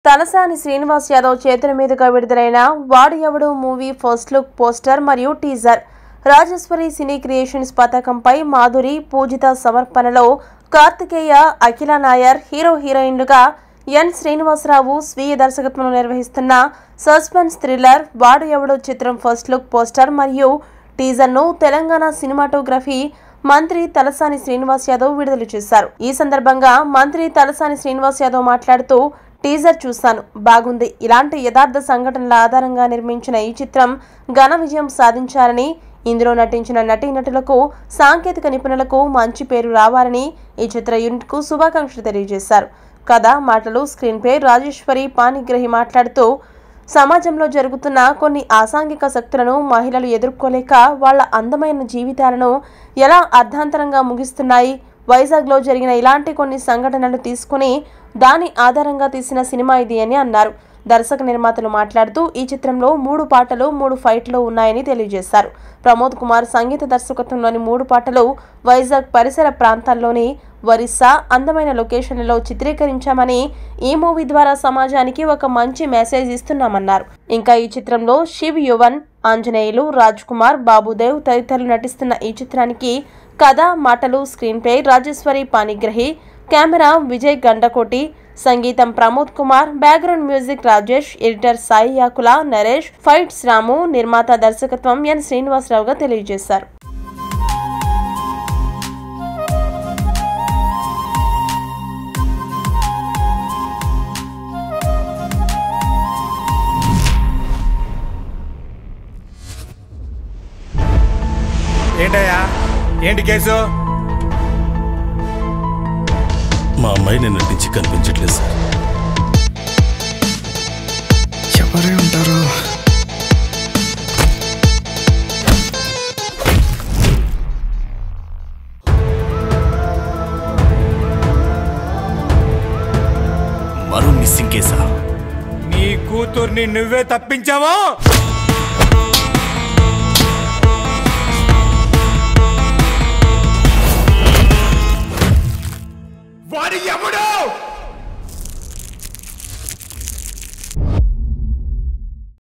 తలసాని శ్రీనివాస్ యాదవ్ చేతుల మీదుగా విడుదలైన వాడు ఎవడు మూవీ ఫస్ట్ లుక్ పోస్టర్ మరియు టీజర్ రాజేశ్వరి సినీ క్రియేషన్స్ పథకంపై మాధురి పూజిత సమర్పణలో కార్తికేయ అఖిల నాయర్ హీరో హీరోయిన్లుగా ఎన్ శ్రీనివాసరావు స్వీయ దర్శకత్వంలో నిర్వహిస్తున్న సస్పెన్స్ థ్రిల్లర్ వాడు ఎవడో చిత్రం ఫస్ట్ లుక్ పోస్టర్ మరియు టీజర్ను తెలంగాణ సినిమాటోగ్రఫీ మంత్రి తలసాని శ్రీనివాస్ యాదవ్ విడుదల చేశారు ఈ సందర్భంగా మంత్రి తలసాని శ్రీనివాస్ యాదవ్ మాట్లాడుతూ టీజర్ చూశాను బాగుంది ఇలాంటి యథార్థ సంఘటనల ఆధారంగా నిర్మించిన ఈ చిత్రం ఘన విజయం సాధించాలని ఇందులో నటించిన నటీనటులకు సాంకేతిక నిపుణులకు మంచి పేరు రావాలని ఈ చిత్ర యూనిట్కు శుభాకాంక్షలు తెలియజేశారు కథ మాటలు స్క్రీన్ పే రాజేశ్వరి పానిగ్రహి మాట్లాడుతూ సమాజంలో జరుగుతున్న కొన్ని అసాంఘిక శక్తులను మహిళలు ఎదుర్కోలేక వాళ్ళ అందమైన జీవితాలను ఎలా అర్ధాంతరంగా ముగిస్తున్నాయి వైజాగ్లో జరిగిన ఇలాంటి కొన్ని సంఘటనలు తీసుకుని దాని ఆధారంగా తీసిన సినిమా ఇది అని అన్నారు దర్శక నిర్మాతలు మాట్లాడుతూ ఈ చిత్రంలో మూడు పాటలు మూడు ఫైట్లు ఉన్నాయని తెలియజేశారు ప్రమోద్ కుమార్ సంగీత దర్శకత్వంలోని మూడు పాటలు వైజాగ్ పరిసర ప్రాంతాల్లోని ఒరిస్సా అందమైన లొకేషన్లలో చిత్రీకరించామని ఈ మూవీ ద్వారా సమాజానికి ఒక మంచి మెసేజ్ ఇస్తున్నామన్నారు ఇంకా ఈ చిత్రంలో శివ్ యువన్ ఆంజనేయులు రాజ్ కుమార్ బాబుదేవ్ తదితరులు నటిస్తున్న ఈ చిత్రానికి కథ మాటలు screenplay Rajeshwari Panigrahi camera Vijay Gandakoti సంగీతం Pramod Kumar background music Rajesh editor Sai Yakula Naresh fights Ramu నిర్మాత దర్శకత్వం ఎన్ శ్రీనివాసరావుగా తెలియజేశారు ఏంటయ్యా ఏంటి కేసు మా అమ్మాయి నిన్న నుంచి కనిపించట్లేదు సార్ ఎవరే ఉంటారు మరో మిస్సింగ్ కేసా నీ కూతుర్ని నువ్వే తప్పించావా